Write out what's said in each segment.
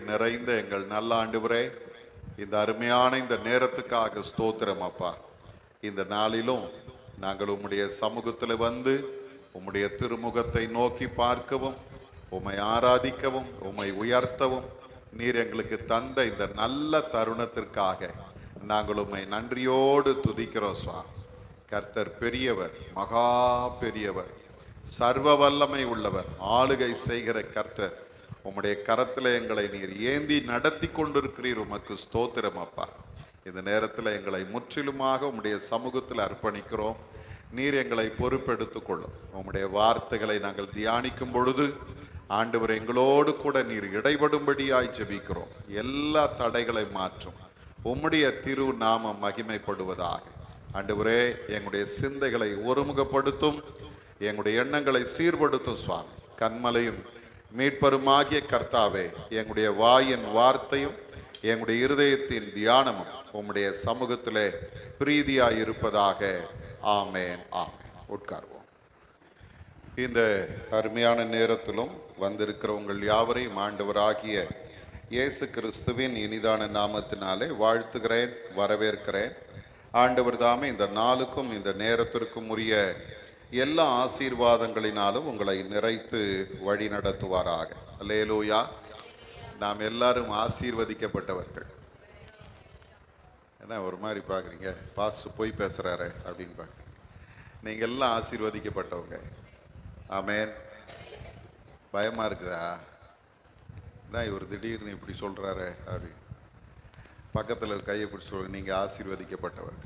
நிறைந்த எங்கள் நல்ல ஆண்டவரே இந்த அருமையான இந்த நேரத்துக்காக ஸ்தோத்திரம் அப்பா இந்த நாளிலும் நாங்கள் உம்முடைய சமூகத்தில் வந்து உம்முடைய திருமுகத்தை நோக்கி பார்க்கவும் உம்மை ஆராதிக்கவும் உம்மை உயர்த்தவும் நீர் எங்களுக்கு தந்த இந்த நல்ல தருணத்திற்காக நாங்கள் உம்மை நன்றியோடு துதிக்கிறோம் சுவாமி கர்த்தர் பெரியவர் மகா பெரியவர் சர்வ வல்லமை உள்ளவர் ஆளுகை செய்கிற கர்த்தர் உம்முடைய கரத்தில் எங்களை நீர் ஏந்தி நடத்தி கொண்டிருக்கிறீர் உமக்கு ஸ்தோத்திரம் அப்பா இந்த நேரத்தில் எங்களை முற்றிலுமாக உம்முடைய சமூகத்தில் அர்ப்பணிக்கிறோம் நீர் எங்களை பொறுப்பெடுத்துக் கொள்ளும் உம்முடைய வார்த்தைகளை நாங்கள் தியானிக்கும் பொழுது ஆண்டவர் எங்களோடு கூட நீர் இடைபடும்படியாய் ஜெபிக்கிறோம் எல்லா தடைகளை மாற்றும் உம்முடைய திரு நாமம் மகிமைப்படுவதாக ஆண்டவரே எங்களுடைய சிந்தைகளை ஒருமுகப்படுத்தும் எங்களுடைய எண்ணங்களை சீர்படுத்தும் சுவாமி கண்மலையும் மீட்பருமாகிய கர்த்தாவே எங்களுடைய வாயின் வார்த்தையும் எங்களுடைய இருதயத்தின் தியானமும் உம்முடைய சமூகத்திலே பிரீதியாய் இருப்பதாக ஆமேன் ஆமேன் உட்கார்வோம் இந்த அருமையான நேரத்திலும் வந்திருக்கிற உங்கள் யாவரையும் ஆண்டவராகிய இயேசு கிறிஸ்துவின் இனிதான நாமத்தினாலே வாழ்த்துகிறேன் வரவேற்கிறேன் ஆண்டவர் தாமே இந்த நாளுக்கும் இந்த நேரத்திற்கும் உரிய எல்லா ஆசீர்வாதங்களினாலும் உங்களை நிறைத்து வழி நடத்துவாராக அல்லேலூயா நாம் எல்லாரும் ஆசீர்வதிக்கப்பட்டவர்கள் என்ன ஒரு மாதிரி பார்க்குறீங்க பாஸ் போய் பேசுகிறாரு அப்படின்னு பார்க்குறீங்க நீங்கள் எல்லாம் ஆசீர்வதிக்கப்பட்டவங்க ஆமேன் பயமா இருக்குதா என்ன இவர் திடீர்னு இப்படி சொல்றாரு அப்படி பக்கத்தில் கையை பிடிச்சி சொல்லுங்க நீங்க ஆசீர்வதிக்கப்பட்டவர்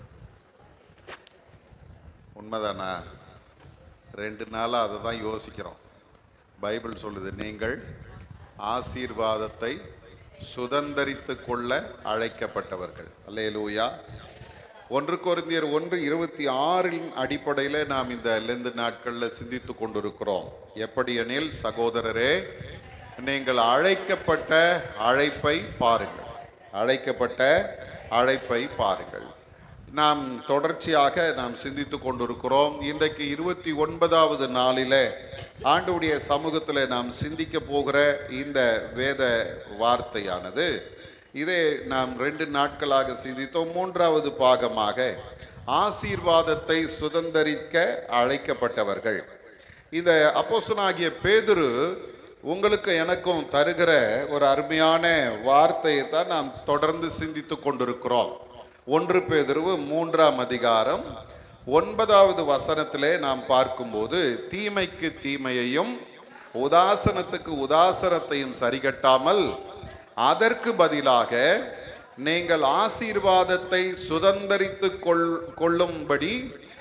உண்மைதானா ரெண்டு நாளாக அதை தான் யோசிக்கிறோம் பைபிள் சொல்லுது நீங்கள் ஆசீர்வாதத்தை சுதந்தரித்து கொள்ள அழைக்கப்பட்டவர்கள் அல்லேலூயா ஒன்று கொரிந்தியர் ஒன்று இருபத்தி ஆறின் அடிப்படையில் நாம் இந்த லெந்து நாட்களில் சிந்தித்து கொண்டிருக்கிறோம் எப்படி எனில் சகோதரரே நீங்கள் அழைக்கப்பட்ட அழைப்பை பாருங்கள் அழைக்கப்பட்ட அழைப்பை பாருங்கள் நாம் தொடர்ச்சியாக நாம் சிந்தித்து கொண்டிருக்கிறோம் இன்றைக்கு இருபத்தி ஒன்பதாவது நாளிலே ஆண்டுடைய சமூகத்தில் நாம் சிந்திக்க போகிற இந்த வேத வார்த்தையானது இதை நாம் ரெண்டு நாட்களாக சிந்தித்தோம் மூன்றாவது பாகமாக ஆசீர்வாதத்தை சுதந்தரிக்க அழைக்கப்பட்டவர்கள் இந்த அப்போஸ்தலனாகிய பேதுரு உங்களுக்கு எனக்கும் தருகிற ஒரு அருமையான வார்த்தையை தான் நாம் தொடர்ந்து சிந்தித்து கொண்டிருக்கிறோம் ஒன்று பேதுருவு மூன்றாம் அதிகாரம் ஒன்பதாவது வசனத்திலே நாம் பார்க்கும்போது தீமைக்கு தீமையையும் உதாசனத்துக்கு உதாசனத்தையும் சரிகட்டாமல் அதற்கு பதிலாக நீங்கள் ஆசீர்வாதத்தை சுதந்தரித்து கொள் கொள்ளும்படி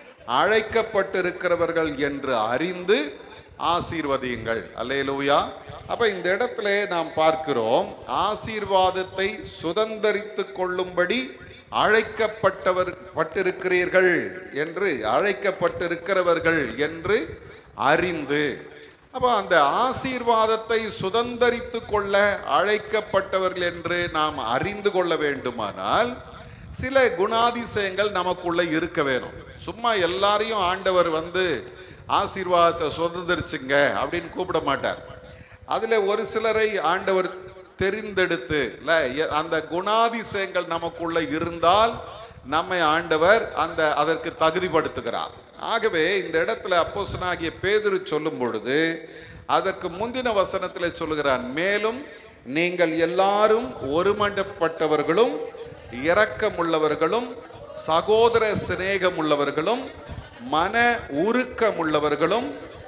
அழைக்கப்பட்டிருக்கிறவர்கள் என்று அறிந்து ஆசீர்வதியுங்கள் அல்லேலூயா அப்ப இந்த இடத்துல நாம் பார்க்கிறோம் ஆசீர்வாதத்தை சுதந்தரித்து கொள்ளும்படி அழைக்கப்பட்டவர் பட்டிருக்கிறீர்கள் என்று அழைக்கப்பட்டிருக்கிறவர்கள் என்று அறிந்து அப்ப அந்த ஆசீர்வாதத்தை சுதந்தரித்து கொள்ள அழைக்கப்பட்டவர்கள் என்று நாம் அறிந்து கொள்ள வேண்டுமானால் சில குணாதிசயங்கள் நமக்குள்ள இருக்க வேணும் சும்மா எல்லாரையும் ஆண்டவர் வந்து ஆசீர்வாதத்தை சுதந்திரிச்சுங்க அப்படின்னு கூப்பிட மாட்டார் அதுல ஒரு சிலரை ஆண்டவர் தெரிந்தெடுத்து இல்ல எ- அந்த குணாதிசயங்கள் நமக்குள்ள இருந்தால் நம்மை ஆண்டவர் அந்த அதற்கு தகுதிப்படுத்துகிறார் ஆகவே இந்த இடத்துல அப்போஸ்தலனாகிய பேதுரு சொல்லும் பொழுது அதற்கு முந்தின வசனத்தில் சொல்லுகிறான் மேலும் நீங்கள் எல்லாரும் ஒருமண்டப்பட்டவர்களும் இரக்கமுள்ளவர்களும் சகோதர சிநேகமுள்ளவர்களும் மன உருக்கமுள்ளவர்களும்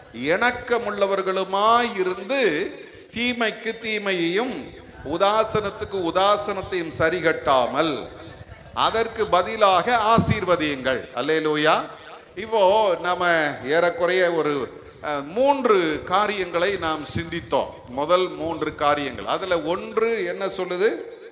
இணக்கமுள்ளவர்களுமாயிருந்து தீமைக்கு தீமையையும் உதாசனத்துக்கு உதாசனத்தையும் சரிகட்டாமல் அதற்கு பதிலாக ஆசீர்வதியுங்கள் அல்லேலூயா இப்போ நம்ம ஏறக்குறைய ஒரு அஹ், மூன்று காரியங்களை நாம் சிந்தித்தோம் முதல் மூன்று காரியங்கள் அதுல ஒன்று என்ன சொல்லுது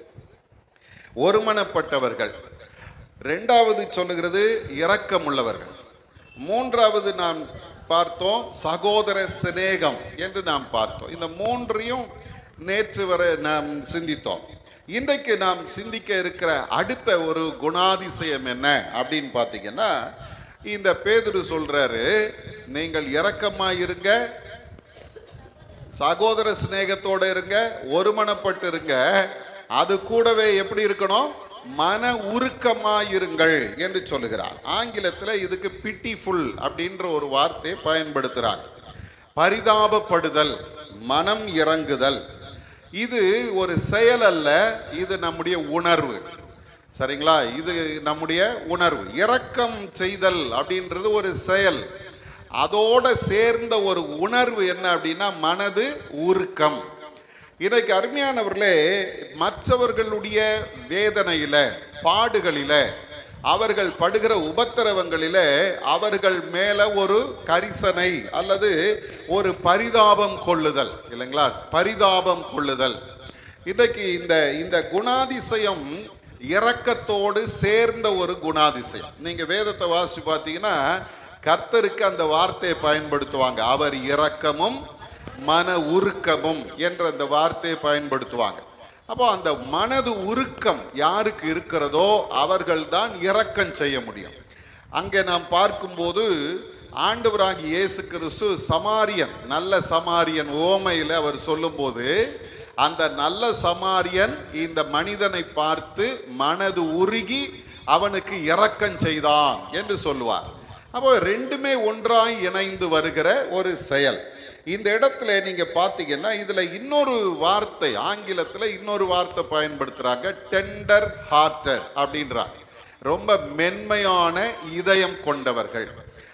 ஒருமனப்பட்டவர்கள் ரெண்டாவது சொல்லுகிறது இரக்கமுள்ளவர்கள் மூன்றாவது நாம் பார்த்தோம் சகோதர சிநேகம் என்று நாம் பார்த்தோம் இந்த மூன்றையும் நேற்று வரை நாம் சிந்தித்தோம் இன்றைக்கு நாம் சிந்திக்க இருக்கிற அடுத்த ஒரு குணாதிசயம் என்ன அப்படின்னு பார்த்தீங்கன்னா இந்த பேதுரு சொல்றாரு நீங்கள் இரக்கமா இருங்க சகோதர சிநேகத்தோட இருங்க ஒருமனப்பட்டு இருங்க அது கூடவே எப்படி இருக்கணும் மன உருக்கமாயிருங்கள் என்று சொல்லுகிறார் ஆங்கிலத்தில் இதுக்கு பிட்டிஃபுல் அப்படின்ற ஒரு வார்த்தையை பயன்படுத்துகிறார் பரிதாபப்படுதல் மனம் இறங்குதல் இது ஒரு செயல் அல்ல இது நம்முடைய உணர்வு சரிங்களா இது நம்முடைய உணர்வு இரக்கம் செய்தல் அப்படின்றது ஒரு செயல் அதோட சேர்ந்த ஒரு உணர்வு என்ன அப்படின்னா மனது உருக்கம் இன்னைக்கு அருமையானவர்களே மற்றவர்களுடைய வேதனையில பாடுகளில அவர்கள் படுகிற உபத்திரவங்களில அவர்கள் மேல ஒரு கரிசனை அல்லது ஒரு பரிதாபம் கொள்ளுதல் இல்லைங்களா பரிதாபம் கொள்ளுதல் இன்னைக்கு இந்த இந்த குணாதிசயம் இரக்கத்தோடு சேர்ந்த ஒரு குணாதிசயம் நீங்க வேதத்தை வாசிச்சு பார்த்தீங்கன்னா கர்த்தருக்கு அந்த வார்த்தையை பயன்படுத்துவாங்க அவர் இரக்கமும் மன உருக்கமும் என்ற அந்த வார்த்தையை பயன்படுத்துவாங்க அப்போ அந்த மனது உருக்கம் யாருக்கு இருக்கிறதோ அவர்கள் தான் இரக்கம் செய்ய முடியும் அங்கே நாம் பார்க்கும்போது ஆண்டவராகி இயேசு கிறிஸ்து சமாரியன் நல்ல சமாரியன் ஓமையில் அவர் சொல்லும்போது அந்த நல்ல சமாரியன் இந்த மனிதனை பார்த்து மனது உருகி அவனுக்கு இரக்கம் செய்தான் என்று சொல்லுவார் அப்போ ரெண்டுமே ஒன்றாய் இணைந்து வருகிற ஒரு செயல் இந்த இடத்துல நீங்க பார்த்தீங்கன்னா இதுல இன்னொரு வார்த்தை ஆங்கிலத்துல இன்னொரு வார்த்தை பயன்படுத்துறாங்க டெண்டர் ஹார்ட்டட் அப்படின்றாங்க ரொம்ப மென்மையான இதயம் கொண்டவர்கள்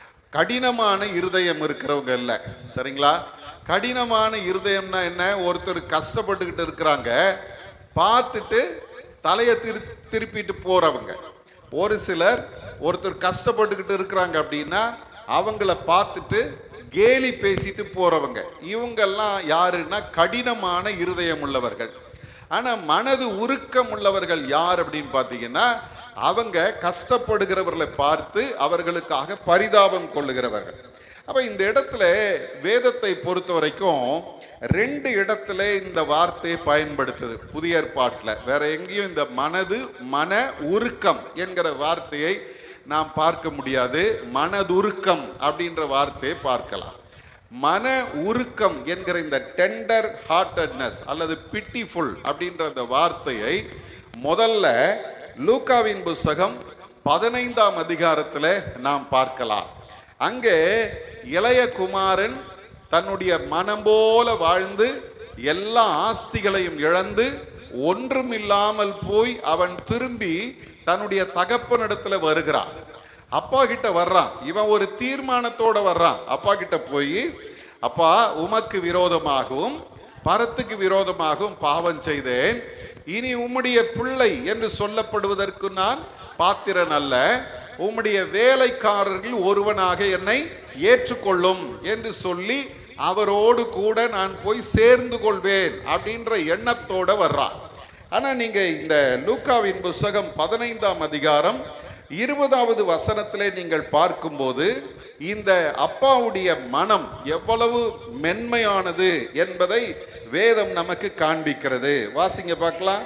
கடினமான இருதயம் இருக்கிறவங்க இல்ல சரிங்களா கடினமான இருதயம்னா என்ன ஒருத்தர் கஷ்டப்பட்டுக்கிட்டு இருக்கிறாங்க பார்த்துட்டு தலையை திரு திருப்பிட்டு போறவங்க ஒரு சிலர் ஒருத்தர் கஷ்டப்பட்டுக்கிட்டு இருக்கிறாங்க அப்படின்னா அவங்கள பார்த்துட்டு கேலி பேசிட்டு போறவங்க இவங்கெல்லாம் யாருன்னா கடினமான இருதயம் உள்ளவர்கள் ஆனா மனது உருக்கம் உள்ளவர்கள் யார் அப்படின்னு பார்த்தீங்கன்னா அவங்க கஷ்டப்படுகிறவர்களை பார்த்து அவர்களுக்காக பரிதாபம் கொள்ளுகிறவர்கள் அப்ப இந்த இடத்துல வேதத்தை பொறுத்த வரைக்கும் ரெண்டு இடத்துல இந்த வார்த்தையை பயன்படுத்துது புதிய ஏற்பாட்டில் வேற எங்கேயும் இந்த மனது மன உருக்கம் என்கிற வார்த்தையை நாம் பார்க்க முடியாது மனதுருக்கம் அப்படின்ற வார்த்தையை பார்க்கலாம் மன உருக்கம் என்கிற இந்த டெண்டர் ஹார்ட்டட்னஸ் அல்லது பிட்டிஃபுல் அப்படின்ற அந்த வார்த்தையை முதல்ல லூக்காவின் புஸ்தகம் பதினைந்தாம் அதிகாரத்தில் நாம் பார்க்கலாம் அங்கே இளைய குமாரன் தன்னுடைய மனம் போல வாழ்ந்து எல்லா ஆஸ்திகளையும் இழந்து ஒன்றும் இல்லாமல் போய் அவன் திரும்பி தன்னுடைய தகப்பனிடத்துல வருகிறான் அப்பா கிட்ட வர்றான் இவன் ஒரு தீர்மானத்தோட வர்றான் அப்பா கிட்ட போய் அப்பா உமக்கு விரோதமாகவும் பரத்துக்கு விரோதமாகவும் பாவம் செய்தேன் இனி உம்முடைய பிள்ளை என்று சொல்லப்படுவதற்கு நான் பாத்திரன் அல்ல உம்முடைய வேலைக்காரர்கள் ஒருவனாக என்னை ஏற்றுக்கொள்ளும் என்று சொல்லி அவரோடு கூட நான் போய் சேர்ந்து கொள்வேன் அப்படின்ற எண்ணத்தோட வர்றான் ஆனா நீங்க இந்த லூக்காவின் புஸ்தகம் பதினைந்தாம் அதிகாரம் இருபதாவது வசனத்திலே நீங்கள் பார்க்கும்போது இந்த அப்பாவுடைய மனம் எவ்வளவு மென்மையானது என்பதை வேதம் நமக்கு காண்பிக்கிறது வாசிங்க பார்க்கலாம்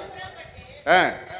ஆ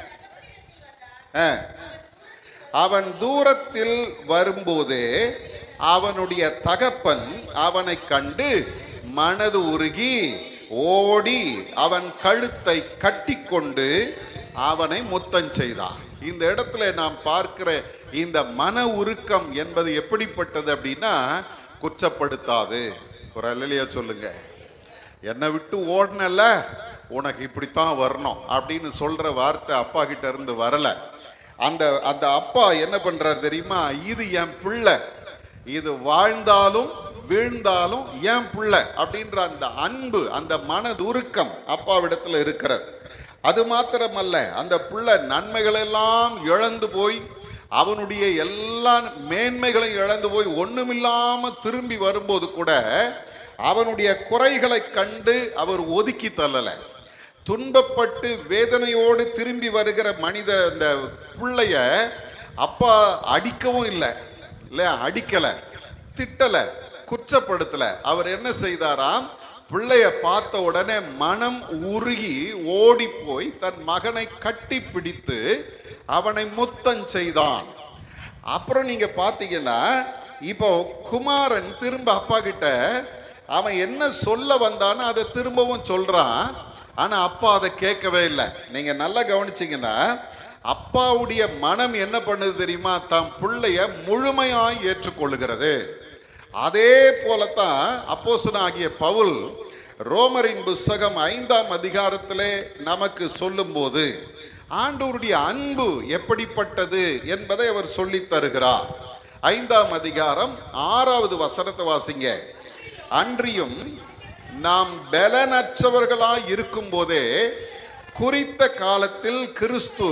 ஆ அவன் தூரத்தில் வரும்போதே அவனுடைய தகப்பன் அவனை கண்டு மனது உருகி ஓடி அவன் கழுத்தை கட்டிக்கொண்டு அவனை முத்தம் செய்தான் இந்த இடத்துல நாம் பார்க்கிற இந்த மன உருக்கம் என்பது எப்படிப்பட்டது அப்படின்னா குற்றப்படுத்தாது ஒரு அல்லையா சொல்லுங்க என்னை விட்டு ஓடனல உனக்கு இப்படித்தான் வரணும் அப்படின்னு சொல்ற வார்த்தை அப்பா கிட்ட இருந்து வரல அந்த அந்த அப்பா என்ன பண்றாரு தெரியுமா இது என் பிள்ளை இது வாழ்ந்தாலும் வீழ்ந்தாலும் என் பிள்ளை அப்படின்ற அந்த அன்பு அந்த மனதுருக்கம் அப்பாவிடத்துல இருக்கிறது அது மாத்திரமல்ல அந்த பிள்ளை நன்மைகளெல்லாம் இழந்து போய் அவனுடைய எல்லா மேன்மைகளையும் இழந்து போய் ஒண்ணுமில்லாம திரும்பி வரும்போது கூட அவனுடைய குறைகளை கண்டு அவர் ஒதுக்கி தள்ளலை துன்பப்பட்டு வேதனையோடு திரும்பி வருகிற மனித இந்த பிள்ளைய அப்பா அடிக்கவும் இல்லை இல்ல அடிக்கல திட்டல குற்றப்படுத்தல அவர் என்ன செய்தாராம் பிள்ளைய பார்த்த உடனே மனம் உருகி ஓடி போய் தன் மகனை கட்டி பிடித்து அவனை முத்தம் செய்தான் அப்புறம் நீங்க பாத்தீங்கன்னா இப்போ குமாரன் திரும்ப அப்பா கிட்ட அவன் என்ன சொல்ல வந்தானோ அதை திரும்பவும் சொல்றான் ஆனா அப்பா அதை கேட்கவே இல்லை நீங்க நல்லா கவனிச்சீங்கன்னா அப்பாவுடைய மனம் என்ன பண்ணுது தெரியுமா தம் பிள்ளைய முழுமையாய் ஏற்றுக்கொள்ளுகிறது அதே போலத்தான் அப்போஸ்தலனாகிய பவுல் ரோமரின் புஸ்தகம் ஐந்தாம் அதிகாரத்திலே நமக்கு சொல்லும்போது ஆண்டவருடைய அன்பு எப்படிப்பட்டது என்பதை அவர் சொல்லித் தருகிறார் ஐந்தாம் அதிகாரம் ஆறாவது வசனத்தை வாசிங்க அன்றியும் நாம் பலனற்றவர்களாய் இருக்கும்போதே குறித்த காலத்தில் கிறிஸ்து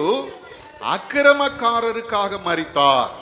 அக்கிரமக்காரருக்காக மரித்தார்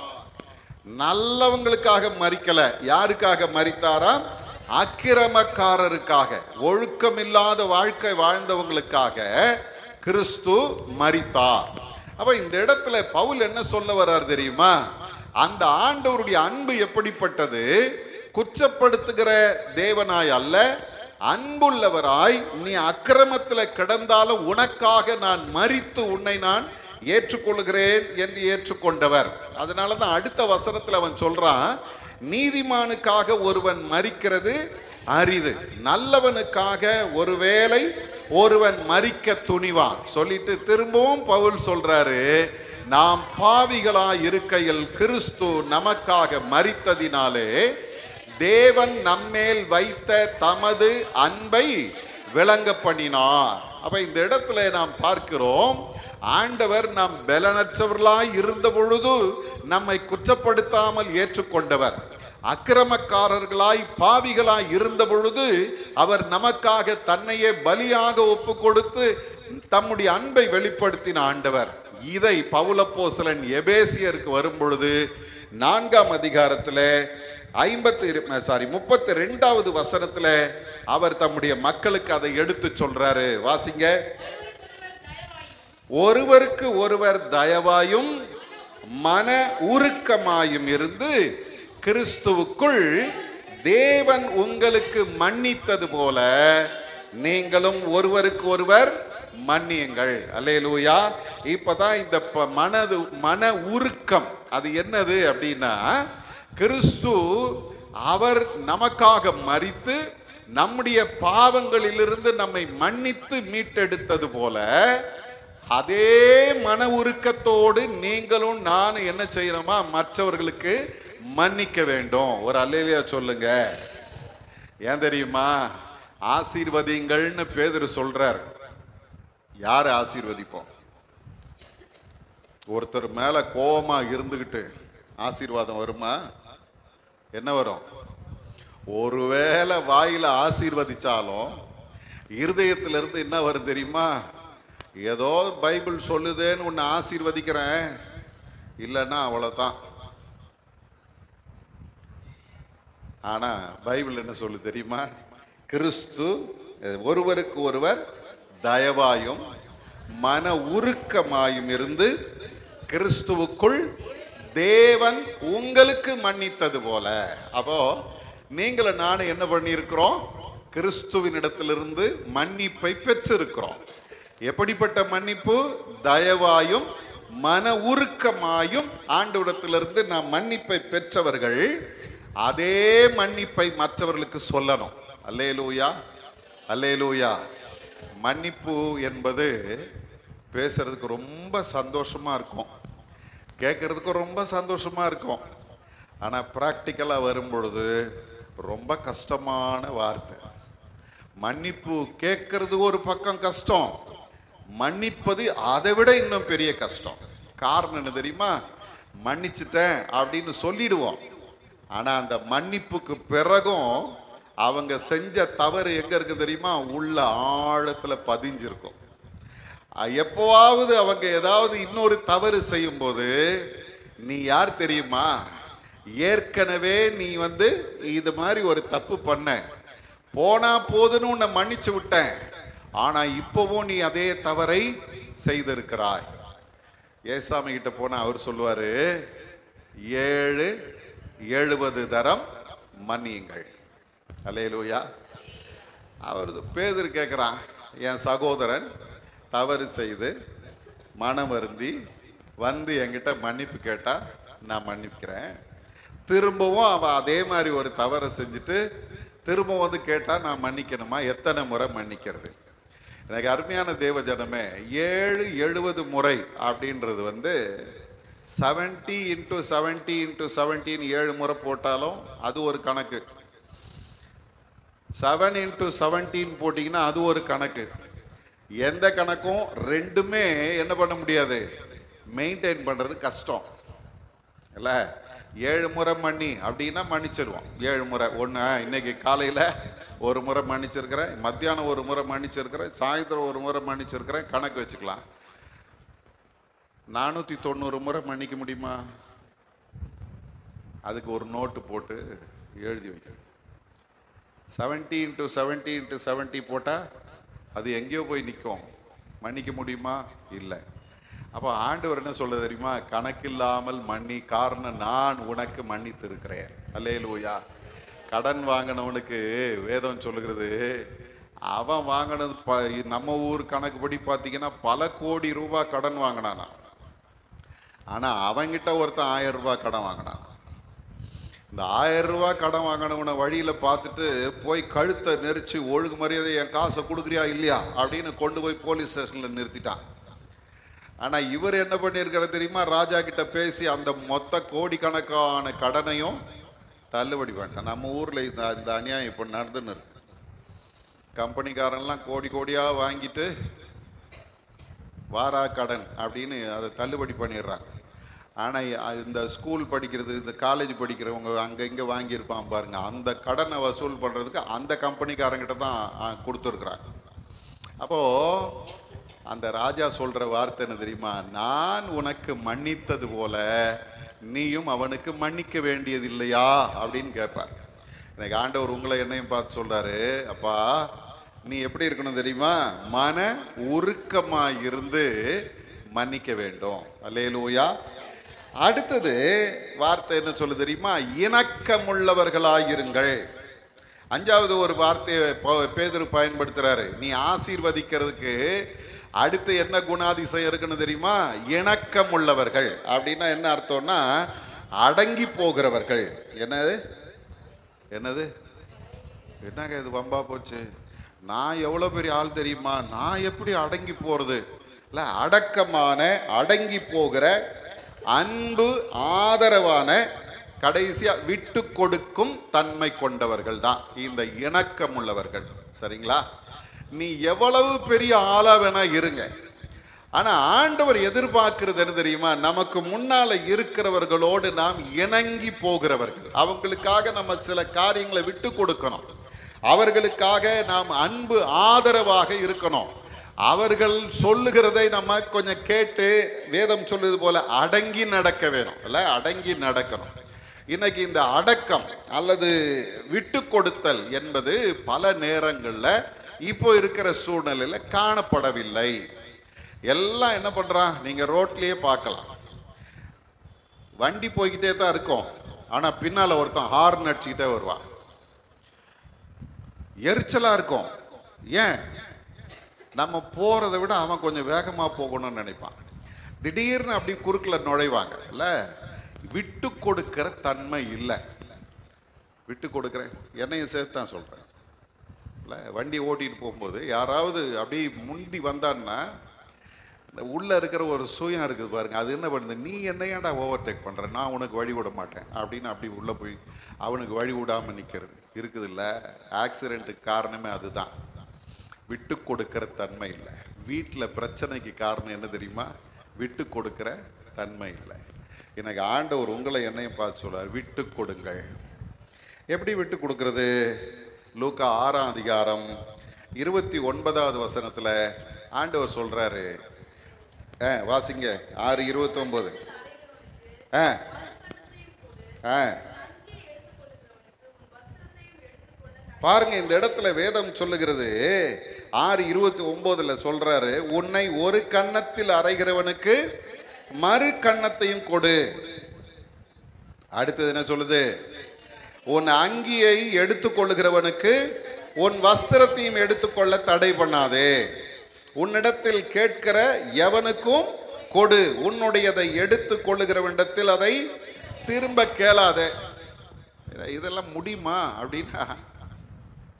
நல்லவங்களுக்காக மறிக்கல யாருக்காக மரித்தாராம் அக்கிரமக்காரருக்காக ஒழுக்கமில்லாத வாழ்க்கை வாழ்ந்தவங்களுக்காக கிறிஸ்து மரித்தார் அப்ப இந்த இடத்துல பவுல் என்ன சொல்ல வர்றார் தெரியுமா அந்த ஆண்டவருடைய அன்பு எப்படிப்பட்டது குற்றப்படுத்துகிற தேவனாய் அல்ல அன்புள்ளவராய் நீ அக்கிரமத்துல கிடந்தாலும் உனக்காக நான் மரித்து உன்னை நான் ஏற்றுக்கொள்கிறேன் என்று ஏற்றுக்கொண்டவர் அதனால தான் அடுத்த வசனத்துல அவன் சொல்றான் நீதிமானுக்காக ஒருவன் மரிக்கிறது அரிது நல்லவனுக்காக ஒருவேளை ஒருவன் மரிக்க துணிவான் சொல்லிட்டு திரும்பவும் பவுல் சொல்றாரு நாம் பாவிகளாய் இருக்கையில் கிறிஸ்து நமக்காக மரித்ததினாலே தேவன் நம்மேல் வைத்த தமது அன்பை விளங்க பண்ணினார் அப்ப இந்த இடத்துல நாம் பார்க்கிறோம் ஆண்டவர் நாம் பலனற்றவர்களாய் இருந்த பொழுது நம்மை குற்றப்படுத்தாமல் ஏற்றுக்கொண்டவர் அக்கிரமக்காரர்களாய் பாவிகளாய் இருந்த பொழுது அவர் நமக்காக தன்னையே பலியாக ஒப்பு கொடுத்து தம்முடைய அன்பை வெளிப்படுத்தின ஆண்டவர் இதை பவுலப்போசலன் எபேசியருக்கு வரும் பொழுது நான்காம் அதிகாரத்தில் ஐம்பத்தி சாரி முப்பத்தி ரெண்டாவது வசனத்துல அவர் தம்முடைய மக்களுக்கு அதை எடுத்து சொல்றாரு வாசிங்க ஒருவருக்கு ஒருவர் தயவாயும் மன உருக்கமாயும் இருந்து கிறிஸ்துவுக்குள் தேவன் உங்களுக்கு மன்னித்தது போல நீங்களும் ஒருவருக்கு ஒருவர் மன்னியுங்கள் அல்லேலூயா இப்பதான் இந்த ப- மனது மன உருக்கம் அது என்னது அப்படின்னா கிறிஸ்து அவர் நமக்காக மரித்து நம்முடைய பாவங்களிலிருந்து நம்மை மன்னித்து மீட்டெடுத்தது போல அதே மன உருக்கத்தோடு நீங்களும் நானும் என்ன செய்யணுமா மற்றவர்களுக்கு மன்னிக்க வேண்டும் ஒரு அல்லையிலையா சொல்லுங்க ஏன் தெரியுமா ஆசீர்வதிங்கள்னு பேதுரு சொல்றார் யார் ஆசீர்வதிப்போம் ஒருத்தர் மேல கோபமா இருந்துகிட்டு ஆசீர்வாதம் வருமா என்ன வரும் ஒருவேளை வாயில ஆசீர்வதிச்சாலும் இருதயத்துல இருந்து என்ன வரும் தெரியுமா ஏதோ பைபிள் சொல்லுதேன்னு உன்னை ஆசீர்வதிக்கிறேன் இல்லைன்னா அவ்வளவுதான் ஆனா பைபிள் என்ன சொல்லு தெரியுமா கிறிஸ்து அஹ், ஒருவருக்கு ஒருவர் தயவாயும் மன உருக்கமாயும் இருந்து கிறிஸ்துவுக்குள் தேவன் உங்களுக்கு மன்னித்தது போல அப்போ நீங்களும் நானும் என்ன பண்ணியிருக்கிறோம் கிறிஸ்துவின் இடத்திலிருந்து மன்னிப்பை பெற்றிருக்கிறோம் எப்படிப்பட்ட மன்னிப்பு தயவாயும் மன உருக்கமாயும் ஆண்டவரிடத்திலிருந்து நாம் மன்னிப்பை பெற்றவர்கள் அதே மன்னிப்பை மற்றவர்களுக்கு சொல்லணும் அல்லேலூயா அல்லேலூயா மன்னிப்பு என்பது பேசுறதுக்கு ரொம்ப சந்தோஷமா இருக்கும் கேட்கறதுக்கு ரொம்ப சந்தோஷமா இருக்கும் ஆனா ப்ராக்டிக்கலா வரும் பொழுது ரொம்ப கஷ்டமான வார்த்தை மன்னிப்பு கேட்கறது ஒரு பக்கம் கஷ்டம் மன்னிப்பது அதை விட இன்னும் பெரிய கஷ்டம் காரணம் என்ன தெரியுமா மன்னிச்சிட்டேன் அப்படின்னு சொல்லிடுவோம் ஆனா அந்த மன்னிப்புக்கு பிறகும் அவங்க செஞ்ச தவறு எங்க இருக்கு தெரியுமா உள்ள ஆழத்துல பதிஞ்சிருக்கும் அஹ் எப்போவாவது அவங்க ஏதாவது இன்னொரு தவறு செய்யும்போது நீ யார் தெரியுமா ஏற்கனவே நீ வந்து இது மாதிரி ஒரு தப்பு பண்ண போனா போதுன்னு உன்னை மன்னிச்சு விட்டேன் ஆனா இப்பவும் நீ அதே தவறை செய்திருக்கிறாய் ஏசாமி கிட்ட போனா அவர் சொல்லுவாரு ஏழு எழுபது தரம் மன்னியுங்கள் அல்லேலூயா அவர் பேதர் கேட்குறான் என் சகோதரன் தவறு செய்து மனம் வருந்தி வந்து என்கிட்ட மன்னிப்பு கேட்டா நான் மன்னிக்கிறேன் திரும்பவும் அவன் அதே மாதிரி ஒரு தவறை செஞ்சுட்டு திரும்ப வந்து கேட்டா நான் மன்னிக்கணுமா எத்தனை முறை மன்னிக்கிறது எனக்கு அருமையான தேவ ஜனமே ஏழு எழுபது முறை அப்படின்றது வந்து செவன்டி இன்ட்டு செவன்டி இன்ட்டு செவன்டின்னு ஏழு முறை போட்டாலும் அது ஒரு கணக்கு செவன் இன்ட்டு செவன்டீன் போட்டிங்கன்னா அது ஒரு கணக்கு எந்த கணக்கும் ரெண்டுமே என்ன பண்ண முடியாது மெயின்டைன் பண்ணுறது கஷ்டம் இல்ல ஏழு முறை மன்னி அப்படின்னா மன்னிச்சிருவோம் ஏழு முறை ஒன்று இன்னைக்கு காலையில் ஒரு முறை மன்னிச்சிருக்கிறேன் மத்தியானம் ஒரு முறை மன்னிச்சிருக்கிறேன் சாயந்தரம் ஒரு முறை மன்னிச்சிருக்கிறேன் கணக்கு வச்சுக்கலாம் நானூற்றி தொண்ணூறு முறை மன்னிக்க முடியுமா அதுக்கு ஒரு நோட்டு போட்டு எழுதி வைக்கணும் seventy into seventy into seventy போட்டால் அது எங்கேயோ போய் நிற்கும் மன்னிக்க முடியுமா இல்லை அப்போ ஆண்டவர் என்ன சொல்ல தெரியுமா கணக்கில்லாமல் மன்னி காரணம் நான் உனக்கு மன்னித்து இருக்கிறேன் அல்லேலூயா கடன் வாங்கினவனுக்கு வேதம் சொல்லுகிறது அவன் வாங்கினது ப நம்ம ஊர் கணக்குப்படி பார்த்தீங்கன்னா பல கோடி ரூபாய் கடன் வாங்கினானா ஆனால் அவங்கிட்ட ஒருத்தன் ஆயிரம் ரூபாய் கடன் வாங்கினான் இந்த ஆயிரம் ரூபாய் கடன் வாங்கினவனை வழியில பார்த்துட்டு போய் கழுத்தை நெரிச்சு ஒழுங்கு மரியாதை என் காசை கொடுக்குறியா இல்லையா அப்படின்னு கொண்டு போய் போலீஸ் ஸ்டேஷன்ல நிறுத்திட்டான் ஆனா இவர் என்ன பண்ணியிருக்காரு தெரியுமா ராஜா கிட்ட பேசி அந்த மொத்த கோடிக்கணக்கான கடனையும் தள்ளுபடி பண்ணிட்டான் நம்ம ஊர்ல இந்த இந்த அநியாயம் இப்போ நடந்துன்னு இருக்கு கம்பெனிக்காரன்லாம் கோடி கோடியா வாங்கிட்டு வாரா கடன் அப்படின்னு அதை தள்ளுபடி பண்ணிடுறாங்க ஆனால் இந்த ஸ்கூல் படிக்கிறது இந்த காலேஜ் படிக்கிறவங்க அங்கே இங்கே வாங்கியிருப்பான் பாருங்க அந்த கடனை வசூல் பண்ணுறதுக்கு அந்த கம்பெனிக்காரங்கிட்ட தான் ஆ, கொடுத்துருக்குறாங்க அப்போது அந்த ராஜா சொல்கிற வார்த்தை என்ன தெரியுமா நான் உனக்கு மன்னித்தது போல நீயும் அவனுக்கு மன்னிக்க வேண்டியது இல்லையா அப்படின்னு கேட்பார் எனக்கு ஆண்டவர் உங்களை என்னையும் பார்த்து சொல்றாரு அப்பா நீ எப்படி இருக்கணும் தெரியுமா மன உருக்கமா இருந்து மன்னிக்க வேண்டும் அல்லேலூயா அடுத்தது வார்த்தை என்ன சொல்லு தெரியுமா இணக்கமுள்ளவர்களாயிருங்கள் அஞ்சாவது ஒரு வார்த்தையை ப- பேதுரு பயன்படுத்துறாரு நீ ஆசீர்வதிக்கிறதுக்கு அடுத்து என்ன குணாதிசயம் இருக்குன்னு தெரியுமா இணக்கம் உள்ளவர்கள் அப்படின்னா என்ன அர்த்தம்னா அடங்கி போகிறவர்கள் என்னது என்னது என்னங்க இது வம்பா போச்சு நான் எவ்வளோ பெரிய ஆள் தெரியுமா நான் எப்படி அடங்கி போறது இல்லை அடக்கமான அடங்கி போகிற அன்பு ஆதரவான கடைசியா விட்டு கொடுக்கும் தன்மை கொண்டவர்கள் தான் இந்த இணக்கம் உள்ளவர்கள் சரிங்களா நீ எவ்வளவு பெரிய ஆளா வேணா இருங்க ஆனா ஆண்டவர் எதிர்பார்க்கிறது என்ன தெரியுமா நமக்கு முன்னால இருக்கிறவர்களோடு நாம் இணங்கி போகிறவர்கள் அவங்களுக்காக நம்ம சில காரியங்களை விட்டு கொடுக்கணும் அவர்களுக்காக நாம் அன்பு ஆதரவாக இருக்கணும் அவர்கள் சொல்லுகிறதை நம்ம கொஞ்சம் கேட்டு வேதம் சொல்லுது போல அடங்கி நடக்க வேணும் இல்ல அடங்கி நடக்கணும் இன்னைக்கு இந்த அடக்கம் அல்லது விட்டு கொடுத்தல் என்பது பல நேரங்கள்ல இப்போ இருக்கிற சூழ்நிலையில காணப்படவில்லை எல்லாம் என்ன பண்றான் நீங்க ரோட்லயே பார்க்கலாம் வண்டி போய்கிட்டே தான் இருக்கும் ஆனா பின்னால ஒருத்தன் ஹார்ன் அடிச்சுக்கிட்டே வருவான் எரிச்சலா இருக்கும் ஏன் நம்ம போறதை விட அவன் கொஞ்சம் வேகமா போகணும்னு நினைப்பான் திடீர்னு அப்படி குறுக்கில் நுழைவாங்க இல்ல விட்டு கொடுக்கிற தன்மை இல்லை விட்டு கொடுக்குறேன் என்னையும் சேர்த்து தான் சொல்றேன் இல்ல வண்டி ஓட்டிட்டு போகும்போது யாராவது அப்படி முந்தி வந்தான்னா இந்த உள்ள இருக்கிற ஒரு சுயம் இருக்குது பாருங்க அது என்ன பண்ணுது நீ என்ன ஏன்டா ஓவர்டேக் பண்ற நான் உனக்கு வழி விட மாட்டேன் அப்படின்னு அப்படி உள்ள போய் அவனுக்கு வழி விடாம நிக்கிறது இருக்குது இல்ல ஆக்சிடென்ட்டுக்கு காரணமே அதுதான் விட்டு கொடுக்கிற தன்மை இல்லை வீட்டில் பிரச்சனைக்கு காரணம் என்ன தெரியுமா விட்டு கொடுக்கிற தன்மை இல்லை எனக்கு ஆண்டவர் உங்களை என்னையும் பார்த்து சொல்றார் விட்டு கொடுங்கள் எப்படி விட்டு கொடுக்கிறது லூக்கா ஆறாம் அதிகாரம் இருபத்தி ஒன்பதாவது வசனத்துல ஆண்டவர் சொல்றாரு ஆ வாசிங்க ஆறு இருபத்தொன்பது ஆ ஆ பாருங்க இந்த இடத்துல வேதம் சொல்லுகிறது ஆறு இருபத்தி ஒன்பதுல சொல்றாரு உன்னை ஒரு கன்னத்தில் அறைகிறவனுக்கு மறு கன்னத்தையும் கொடு அடுத்தது என்ன சொல்லுது உன் அங்கியை எடுத்துக்கொள்ளுகிறவனுக்கு உன் வஸ்திரத்தையும் எடுத்துக்கொள்ள தடை பண்ணாதே உன்னிடத்தில் கேட்கிற எவனுக்கும் கொடு உன்னுடையதை எடுத்துக் கொள்ளுகிறவனிடத்தில் அதை திரும்ப கேளாதே இதெல்லாம் முடியுமா அப்படின்னா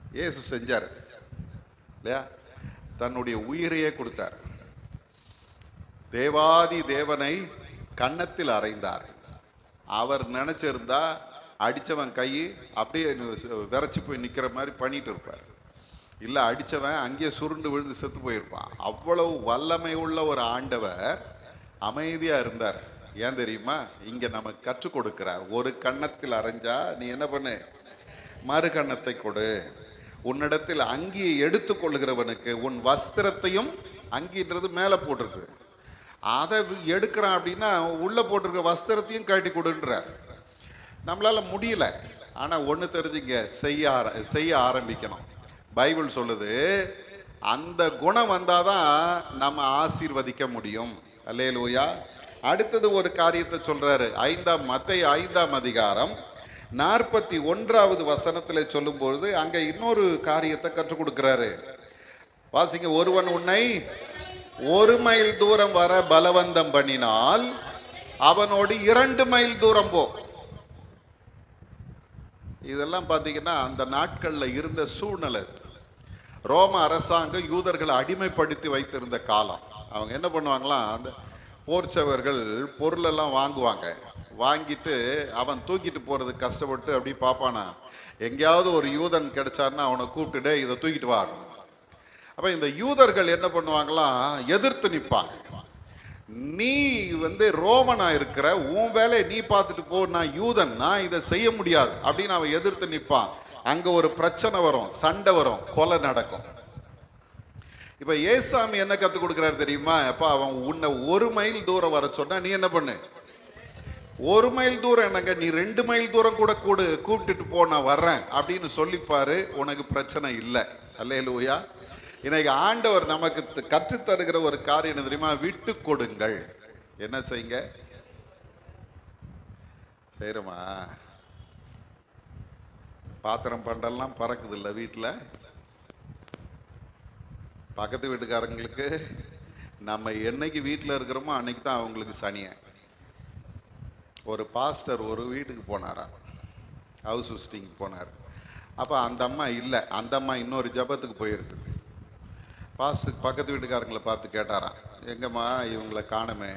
இயேசு செஞ்சார் இல்லையா தன்னுடைய உயிரையே கொடுத்தார் தேவாதி தேவனை கன்னத்தில் அறைந்தார் அவர் நினைச்சிருந்தா அடிச்சவன் கை அப்படியே விரைச்சு போய் நிக்கிற மாதிரி பண்ணிட்டு இருப்பார் இல்ல அடிச்சவன் அங்கேயே சுருண்டு விழுந்து செத்து போயிருப்பான் அவ்வளவு வல்லமை உள்ள ஒரு ஆண்டவர் அமைதியா இருந்தார் ஏன் தெரியுமா இங்க நமக்கு கற்றுக் கொடுக்கிறார் ஒரு கன்னத்தில் அரைஞ்சா நீ என்ன பண்ணு மறு கன்னத்தை கொடு உன்னிடத்தில் அங்கியை எடுத்துக்கொள்கிறவனுக்கு உன் வஸ்திரத்தையும் அங்கின்றது மேலே போட்டிருக்கு அதை எடுக்கிறான் அப்படின்னா உள்ள போட்டிருக்க வஸ்திரத்தையும் கழட்டி கொடுன்றார் நம்மளால முடியல ஆனா ஒண்ணு தெரிஞ்சுங்க செய்ய ஆர- செய்ய ஆரம்பிக்கணும் பைபிள் சொல்லுது அந்த குணம் வந்தாதான் நம்ம ஆசீர்வதிக்க முடியும் அல்லேலூயா அடுத்தது ஒரு காரியத்தை சொல்றாரு ஐந்தாம் மத்தை ஐந்தாம் அதிகாரம் நாற்பத்தி ஒன்றாவது வசனத்துல சொல்லும்பொழுது அங்க இன்னொரு காரியத்தை கற்றுக் கொடுக்கிறாரு வாசிங்க ஒருவன் உன்னை ஒரு மைல் தூரம் வர பலவந்தம் பண்ணினால் அவனோடு இரண்டு மைல் தூரம் போ இதெல்லாம் பார்த்தீங்கன்னா அந்த நாட்களில் இருந்த சூழ்நிலை ரோம அரசாங்கம் யூதர்களை அடிமைப்படுத்தி வைத்திருந்த காலம் அவங்க என்ன பண்ணுவாங்களாம் அந்த போர்ச்சவர்கள் பொருளெல்லாம் வாங்குவாங்க வாங்கிட்டு அவன் தூக்கிட்டு போறது கஷ்டப்பட்டு அப்படி பார்ப்பானா எங்கேயாவது ஒரு யூதன் கிடைச்சாருன்னா அவனை கூப்பிட்டுட்டு இதை தூக்கிட்டு வா அப்ப இந்த யூதர்கள் என்ன பண்ணுவாங்களாம் எதிர்த்து நிற்பாங்க நீ வந்து ரோமனா இருக்கிற உன் வேலையை நீ பார்த்துட்டு போ நான் யூதன் நான் இதை செய்ய முடியாது அப்படின்னு அவன் எதிர்த்து நிற்பான் அங்க ஒரு பிரச்சனை வரும் சண்டை வரும் கொலை நடக்கும் இப்ப ஏசாமி என்ன கத்து கொடுக்குறாரு தெரியுமா அப்ப அவன் உன்னை ஒரு மைல் தூரம் வர சொன்னா நீ என்ன பண்ணு ஒரு மைல் தூரம் என்னங்க நீ ரெண்டு மைல் தூரம் கூட கூடு கூப்பிட்டுட்டு போ நான் வர்றேன் அப்படின்னு சொல்லிப்பாரு உனக்கு பிரச்சனை இல்லை அல்லேலூயா இன்னைக்கு ஆண்டவர் நமக்கு த- கற்றுத் தருகிற ஒரு காரியம் என்ன தெரியுமா விட்டு கொடுங்கள் என்ன செய்யுங்க செய்யறோமா பாத்திரம் பண்டெல்லாம் பறக்குது இல்ல வீட்டுல பக்கத்து வீட்டுக்காரங்களுக்கு நம்ம என்னைக்கு வீட்டில் இருக்கிறோமோ அன்னைக்கு தான் அவங்களுக்கு சனியை ஒரு பாஸ்டர் ஒரு வீட்டுக்கு போனாராம் ஹவுஸ் விசிட்டிங் போனார் அப்போ அந்த அம்மா இல்லை அந்த அம்மா இன்னொரு ஜபத்துக்கு போயிருக்கு பாஸ்டர் பக்கத்து வீட்டுக்காரங்களை பார்த்து கேட்டாராம் எங்கம்மா இவங்களை காணுமே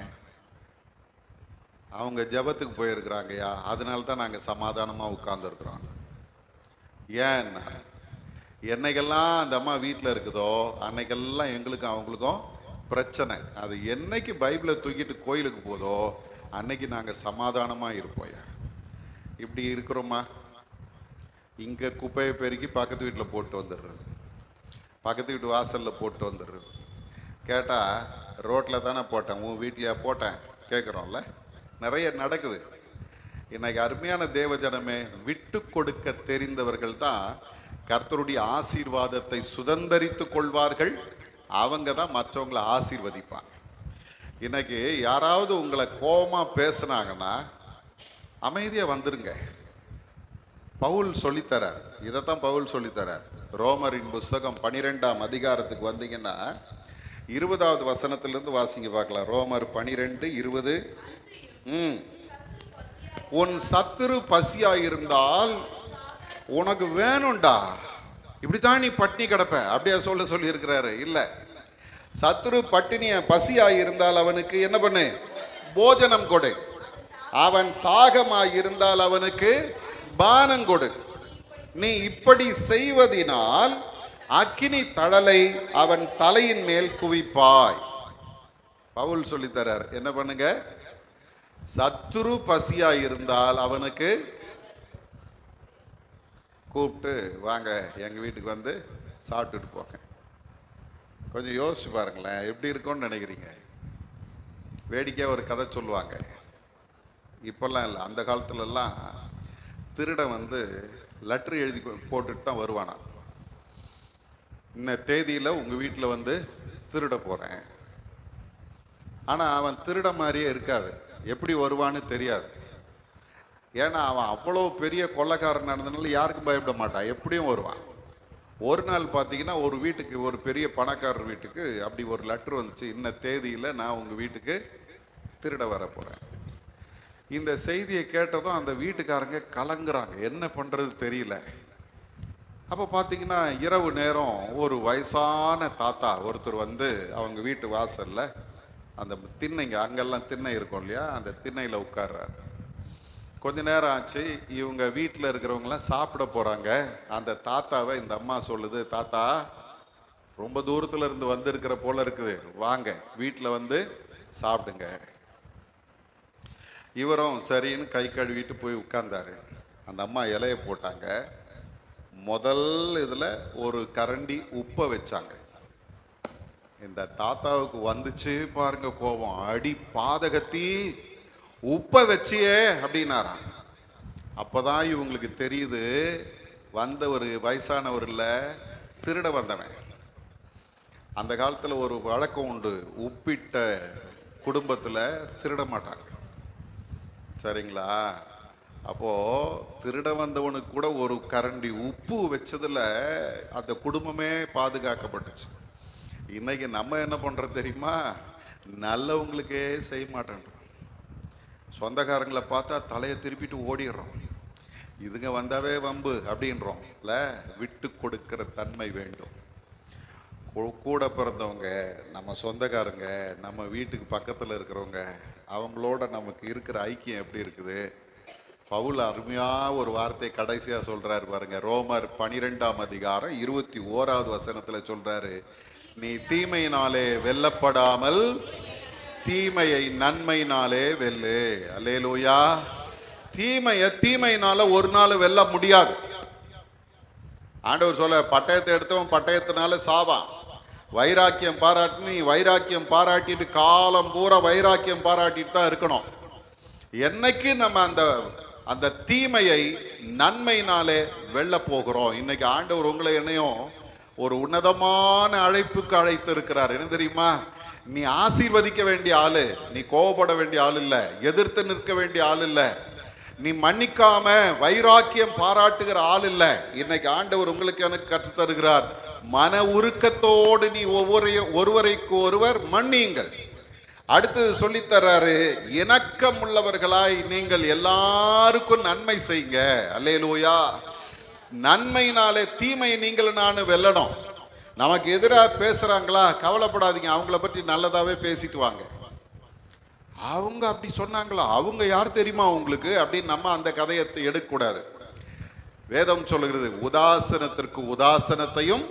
அவங்க ஜபத்துக்கு போயிருக்கிறாங்கய்யா அதனால தான் நாங்கள் சமாதானமாக உட்கார்ந்துருக்குறோம் ஏன்னா என்னைக்கெல்லாம் அந்த அம்மா வீட்டில் இருக்குதோ அன்னைக்கெல்லாம் எங்களுக்கும் அவங்களுக்கும் பிரச்சனை அது என்னைக்கு பைபிளை தூக்கிட்டு கோயிலுக்கு போதோ அன்னைக்கு நாங்கள் சமாதானமாக இருப்போம்யா இப்படி இருக்கிறோமா இங்கே குப்பையை பெருக்கி பக்கத்து வீட்டில் போட்டு வந்துடுறது பக்கத்து வீட்டு வாசலில் போட்டு வந்துடுறது கேட்டால் ரோட்டில் தானே போட்டேன் உன் வீட்லையா போட்டேன் கேட்குறோம்ல நிறைய நடக்குது இன்னைக்கு அருமையான தேவஜனமே விட்டு கொடுக்க தெரிந்தவர்கள் தான் கர்த்தருடைய ஆசீர்வாதத்தை சுதந்தரித்து கொள்வார்கள் அவங்க தான் மற்றவங்களை ஆசீர்வதிப்பாங்க இன்னைக்கு யாராவது உங்களை கோபமா பேசுனாங்கன்னா அமைதியா வந்துருங்க பவுல் சொல்லித்தரார் இதைத்தான் பவுல் சொல்லித்தரார் ரோமரின் புஸ்தகம் பனிரெண்டாம் அதிகாரத்துக்கு வந்தீங்கன்னா இருபதாவது வசனத்திலிருந்து வாசிங்க பார்க்கலாம் ரோமர் பனிரெண்டு இருபது ம் உன் சத்துரு பசியா இருந்தால் உனக்கு வேணும்டா இப்படித்தான் நீ பட்டினி கிடப்ப அப்படியா சொல்ல சொல்லி இருக்கிறாரு இல்ல சத்துரு பட்டினிய பசியா இருந்தால் அவனுக்கு என்ன பண்ணு போஜனம் கொடு அவன் தாகமாய் இருந்தால் அவனுக்கு பானம் கொடு நீ இப்படி செய்வதினால் அக்கினி தழலை அவன் தலையின் மேல் குவிப்பாய் பவுல் சொல்லித்தரார் என்ன பண்ணுங்க சத்துரு பசியா இருந்தால் அவனுக்கு கூப்பிட்டு வாங்க எங்க வீட்டுக்கு வந்து சாப்பிட்டுட்டு போங்க கொஞ்சம் யோசிச்சு பாருங்களேன் எப்படி இருக்கும்னு நினைக்கிறீங்க வேடிக்கையா ஒரு கதை சொல்லுவாங்க இப்பெல்லாம் இல்லை அந்த காலத்துலலாம் திருடன் வந்து லெட்டர் எழுதி கொ- போட்டுட்டு தான் வருவானா இந்த தேதியில் உங்கள் வீட்டில் வந்து திருட போகிறேன் ஆனால் அவன் திருட மாதிரியே இருக்காது எப்படி வருவான்னு தெரியாது ஏன்னா அவன் அவ்வளோ பெரிய கொள்ளைக்காரன் நடந்தனால யாருக்கும் பயப்பட மாட்டான் எப்படியும் வருவான் ஒரு நாள் பார்த்தீங்கன்னா ஒரு வீட்டுக்கு ஒரு பெரிய பணக்காரர் வீட்டுக்கு அப்படி ஒரு லெட்டர் வந்துச்சு இன்ன தேதியில் நான் உங்கள் வீட்டுக்கு திருட வர போகிறேன் இந்த செய்தியை கேட்டதும் அந்த வீட்டுக்காரங்க கலங்குறாங்க என்ன பண்ணுறது தெரியல அப்போ பார்த்தீங்கன்னா இரவு நேரம் ஒரு வயசான தாத்தா ஒருத்தர் வந்து அவங்க வீட்டு வாசல்ல அந்த திண்ணைங்க அங்கெல்லாம் திண்ணை இருக்கும் இல்லையா அந்த திண்ணையில் உட்கார்றாரு கொஞ்ச நேரம் ஆச்சு இவங்க வீட்டில் இருக்கிறவங்கலாம் சாப்பிட போறாங்க அந்த தாத்தாவை இந்த அம்மா சொல்லுது தாத்தா ரொம்ப தூரத்துல இருந்து வந்திருக்கிற போல இருக்குது வாங்க வீட்டில் வந்து சாப்பிடுங்க இவரும் சரின்னு கை கழுவிட்டு போய் உட்கார்ந்தாரு அந்த அம்மா இலைய போட்டாங்க முதல் இதுல ஒரு கரண்டி உப்பை வச்சாங்க இந்த தாத்தாவுக்கு வந்துச்சு பாருங்க கோபம் அடி பாதகத்தி உப்பை வச்சியே அப்படின்னாராம் அப்பதான் இவங்களுக்கு தெரியுது வந்த ஒரு வயசானவர் இல்ல திருட வந்தவன் அந்த காலத்துல ஒரு வழக்கம் உண்டு உப்பிட்ட குடும்பத்துல திருட மாட்டாங்க சரிங்களா அப்போ திருட வந்தவனுக்கு கூட ஒரு கரண்டி உப்பு வச்சதுல அந்த குடும்பமே பாதுகாக்கப்பட்டுச்சு இன்னைக்கு நம்ம என்ன பண்றோம் தெரியுமா நல்லவங்களுக்கே செய்ய மாட்டேன்றோம் சொந்தக்காரங்களை பார்த்தா தலையை திருப்பிட்டு ஓடிடுறோம் இதுங்க வந்தாவே வம்பு அப்படின்றோம் இல்ல விட்டு கொடுக்கிற தன்மை வேண்டும் கூ- கூட பிறந்தவங்க நம்ம சொந்தக்காரங்க நம்ம வீட்டுக்கு பக்கத்தில் இருக்கிறவங்க அவங்களோட நமக்கு இருக்கிற ஐக்கியம் எப்படி இருக்குது பவுல் அருமையா ஒரு வார்த்தை கடைசியா சொல்றாரு பாருங்க ரோமர் பனிரெண்டாம் அதிகாரம் இருபத்தி ஓராவது வசனத்துல சொல்றாரு நீ தீமையினாலே வெல்லப்படாமல் தீமையை நன்மையினாலே வெல்லு அல்லேலூயா தீமையை தீமையினால ஒரு நாள் வெல்ல முடியாது ஆண்டவர் சொல்ல பட்டயத்தை எடுத்தவன் பட்டயத்தினால சாவான் வைராக்கியம் பாராட்டி நீ வைராக்கியம் பாராட்டிட்டு காலம் பூரா வைராக்கியம் பாராட்டிட்டு தான் இருக்கணும் என்னைக்கு நம்ம அந்த அந்த தீமையை நன்மையினாலே வெல்ல போகிறோம் இன்னைக்கு ஆண்டவர் உங்களை என்னையும் ஒரு உன்னதமான அழைப்புக்கு அழைத்து இருக்கிறார் என்ன தெரியுமா நீ ஆசீர்வதிக்க வேண்டிய ஆளு நீ கோவப்பட வேண்டிய ஆள் இல்ல எதிர்த்து நிற்க வேண்டிய ஆள் இல்ல நீ மன்னிக்காம வைராக்கியம் பாராட்டுகிற ஆள் இல்ல இன்னைக்கு ஆண்டவர் உங்களுக்கு எனக்கு கற்றுத் தருகிறார் மன உருக்கத்தோடு நீ ஒவ்வொரு ஒருவரைக்கு ஒருவர் மன்னியுங்கள் அடுத்தது சொல்லித் தர்றாரு இணக்கம் உள்ளவர்களாய் நீங்கள் எல்லாருக்கும் நன்மை செய்யுங்க அல்லேலூயா நன்மையினாலே தீமையை நீங்கள் நான் வெல்லணும் நமக்கு எதிராக பேசுறாங்களா கவலைப்படாதீங்க அவங்கள பற்றி நல்லதாவே பேசிட்டு வாங்க அவங்க அப்படி சொன்னாங்களா அவங்க யார் தெரியுமா உங்களுக்கு அப்படின்னு நம்ம அந்த கதையை எடுக்கக்கூடாது வேதம் சொல்லுகிறது உதாசனத்திற்கு உதாசனத்தையும்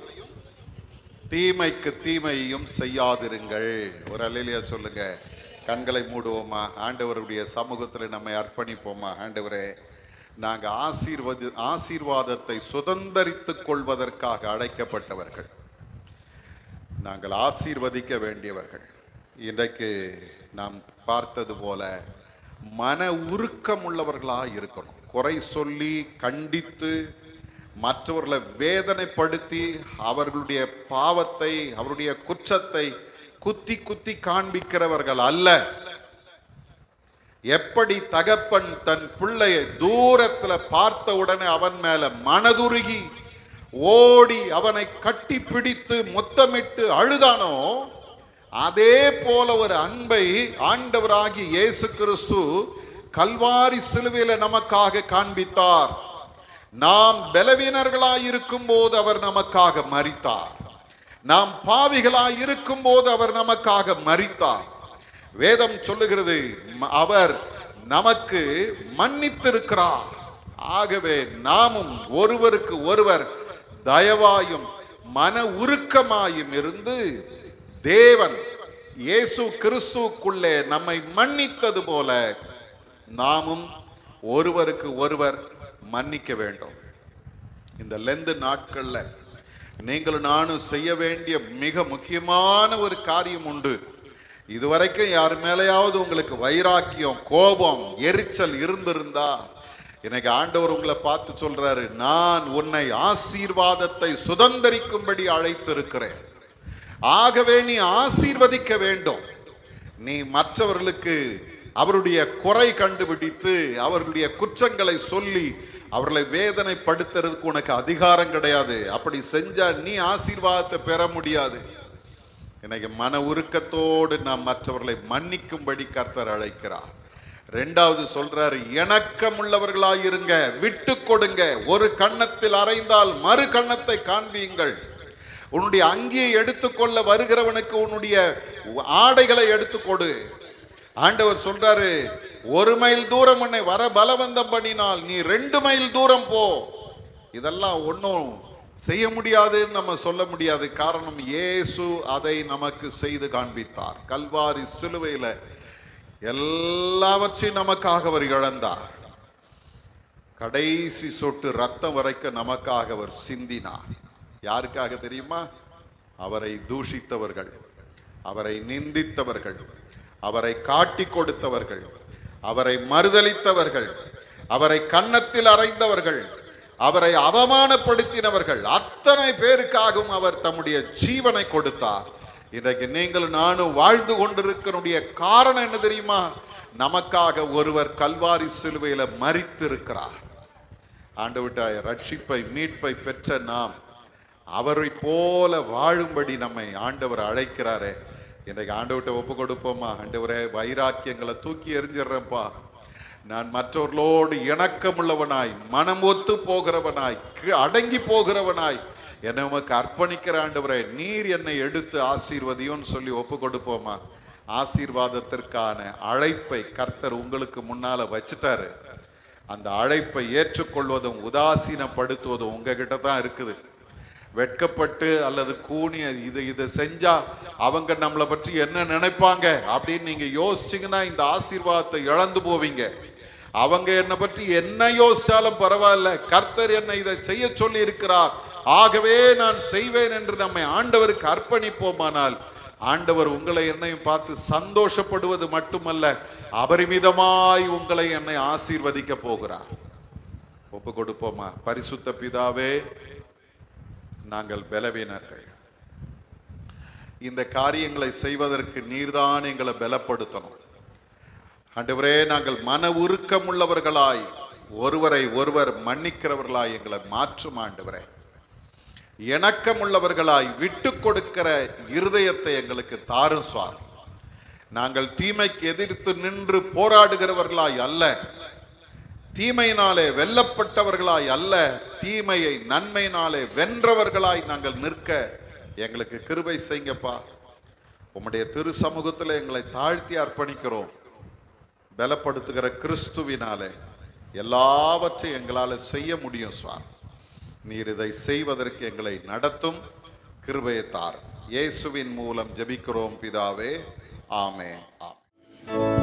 தீமைக்கு தீமையையும் செய்யாதிருங்கள் ஒரு அல்லையா சொல்லுங்க கண்களை மூடுவோமா ஆண்டவருடைய சமூகத்தில் நம்மை அர்ப்பணிப்போமா ஆண்டவரே நாங்க ஆசீர்வதி ஆசீர்வாதத்தை சுதந்தரித்துக் கொள்வதற்காக அழைக்கப்பட்டவர்கள் நாங்கள் ஆசீர்வதிக்க வேண்டியவர்கள் இன்றைக்கு நாம் பார்த்தது போல மன உருக்கம் உள்ளவர்களா இருக்கணும் குறை சொல்லி கண்டித்து மற்றவர்களை வேதனைப்படுத்தி அவர்களுடைய பாவத்தை அவருடைய குற்றத்தை குத்தி குத்தி காண்பிக்கிறவர்கள் அல்ல எப்படி தகப்பன் தன் பிள்ளையை தூரத்துல பார்த்த உடனே அவன் மேல மனதுருகி ஓடி அவனை கட்டி பிடித்து முத்தமிட்டு அழுதானோ அதே போல ஒரு அன்பை ஆண்டவராகி இயேசு கிறிஸ்து கல்வாரி சிலுவையில நமக்காக காண்பித்தார் நாம் பலவீனர்களாய் இருக்கும் போது அவர் நமக்காக மரித்தார் நாம் பாவிகளாய் இருக்கும் போது அவர் நமக்காக மரித்தார் வேதம் சொல்லுகிறது ம- அவர் நமக்கு மன்னித்திருக்கிறார் ஆகவே நாமும் ஒருவருக்கு ஒருவர் தயவாயும் மன உருக்கமாயும் இருந்து தேவன் இயேசு கிறிஸ்துக்குள்ளே நம்மை மன்னித்தது போல நாமும் ஒருவருக்கு ஒருவர் மன்னிக்க வேண்டும் இந்த லெந்து நாட்கள்ல நீங்களும் நானும் செய்ய வேண்டிய மிக முக்கியமான ஒரு காரியம் உண்டு இதுவரைக்கும் யார் மேலேயாவது உங்களுக்கு வைராக்கியம் கோபம் எரிச்சல் இருந்திருந்தா இன்னைக்கு ஆண்டவர் உங்களை பார்த்து சொல்றாரு நான் உன்னை ஆசீர்வாதத்தை சுதந்தரிக்கும்படி அழைத்திருக்கிறேன் ஆகவே நீ ஆசீர்வதிக்க வேண்டும் நீ மற்றவர்களுக்கு அவருடைய குறை கண்டுபிடித்து அவர்களுடைய குற்றங்களை சொல்லி அவர்களை வேதனைப்படுத்துறதுக்கு உனக்கு அதிகாரம் கிடையாது அப்படி செஞ்சா நீ ஆசீர்வாதத்தை பெற முடியாது இன்னைக்கு மன உருக்கத்தோடு நாம் மற்றவர்களை மன்னிக்கும்படி கர்த்தர் அழைக்கிறார் ரெண்டாவது சொல்றாரு இணக்கம் உள்ளவர்களாயிருங்க விட்டு கொடுங்க ஒரு கன்னத்தில் அறைந்தால் மறு கன்னத்தை காண்பியுங்கள் உன்னுடைய அங்கியை எடுத்துக்கொள்ள வருகிறவனுக்கு உன்னுடைய ஆடைகளை எடுத்துக்கொடு ஆண்டவர் சொல்றாரு ஒரு மைல் தூரம் உன்னை வர பலவந்தம் பண்ணினால் நீ ரெண்டு மைல் தூரம் போ இதெல்லாம் ஒன்றும் செய்ய முடியாதுன்னு நம்ம சொல்ல முடியாது காரணம் இயேசு அதை நமக்கு செய்து காண்பித்தார் கல்வாரி சிலுவையில எல்லாவற்றையும் நமக்காக அவர் இழந்தார் கடைசி சொட்டு ரத்தம் வரைக்கும் நமக்காக அவர் சிந்தினார் யாருக்காக தெரியுமா அவரை தூஷித்தவர்கள் அவரை நிந்தித்தவர்கள் அவரை காட்டி கொடுத்தவர்கள் அவரை மறுதலித்தவர்கள் அவரை கன்னத்தில் அறைந்தவர்கள் அவரை அவமானப்படுத்தினவர்கள் அத்தனை பேருக்காகவும் அவர் தம்முடைய ஜீவனை கொடுத்தார் இன்றைக்கு நீங்கள் நானும் வாழ்ந்து கொண்டிருக்கனுடைய காரணம் என்ன தெரியுமா நமக்காக ஒருவர் கல்வாரி சிலுவையில மறித்திருக்கிறார் ஆண்டவிட்டாய ரட்சிப்பை மீட்பை பெற்ற நாம் அவரை போல வாழும்படி நம்மை ஆண்டவர் அழைக்கிறாரே இன்றைக்கு ஆண்டவர்கிட்ட ஒப்பு கொடுப்போமா ஆண்டவரே வைராக்கியங்களை தூக்கி எறிஞ்சிடுறேன்ப்பா நான் மற்றவர்களோடு இணக்கமுள்ளவனாய் மனம் ஒத்து போகிறவனாய் கீ- அடங்கி போகிறவனாய் என்னை உமக்கு அர்ப்பணிக்கிற ஆண்டவரே நீர் என்னை எடுத்து ஆசீர்வதியோன்னு சொல்லி ஒப்பு கொடுப்போமா ஆசீர்வாதத்திற்கான அழைப்பை கர்த்தர் உங்களுக்கு முன்னால வச்சுட்டாரு அந்த அழைப்பை ஏற்றுக்கொள்வதும் உதாசீனப்படுத்துவதும் உங்ககிட்ட தான் இருக்குது வெட்கப்பட்டு அல்லது கூனி இது இதை செஞ்சா அவங்க நம்மளை பற்றி என்ன நினைப்பாங்க அப்படின்னு நீங்க யோசிச்சீங்கன்னா இந்த ஆசீர்வாதத்தை இழந்து போவீங்க அவங்க என்னை பற்றி என்ன யோசிச்சாலும் பரவாயில்ல கர்த்தர் என்னை இதை செய்ய சொல்லி இருக்கிறார் ஆகவே நான் செய்வேன் என்று நம்மை ஆண்டவருக்கு அர்ப்பணிப்போமானால் ஆண்டவர் உங்களை என்னையும் பார்த்து சந்தோஷப்படுவது மட்டுமல்ல அபரிமிதமாய் உங்களை என்னை ஆசீர்வதிக்க போகிறார் ஒப்பு கொடுப்போமா பரிசுத்த பிதாவே நாங்கள் பலவீனர்கள் இந்த காரியங்களை செய்வதற்கு நீர்தான் எங்களை பலப்படுத்தணும் ஆண்டவரே நாங்கள் மன உருக்கம் உள்ளவர்களாய் ஒருவரை ஒருவர் மன்னிக்கிறவர்களாய் எங்களை மாற்றும் ஆண்டவரே இணக்கம் உள்ளவர்களாய் விட்டு கொடுக்கிற இருதயத்தை எங்களுக்கு தாரும் சுவாமி நாங்கள் தீமைக்கு எதிர்த்து நின்று போராடுகிறவர்களாய் அல்ல தீமையினாலே வெல்லப்பட்டவர்களாய் அல்ல தீமையை நன்மையினாலே வென்றவர்களாய் நாங்கள் நிற்க எங்களுக்கு கிருபை செய்யுங்கப்பா உம்முடைய திரு சமூகத்தில் எங்களை தாழ்த்தி அர்ப்பணிக்கிறோம் பலப்படுத்துகிற கிறிஸ்துவினாலே எல்லாவற்றையும் எங்களால் செய்ய முடியும் சுவாமி நீர் இதை செய்வதற்கு எங்களை நடத்தும் கிருபையை தார் இயேசுவின் மூலம் ஜெபிக்கிறோம் பிதாவே ஆமென் ஆமென்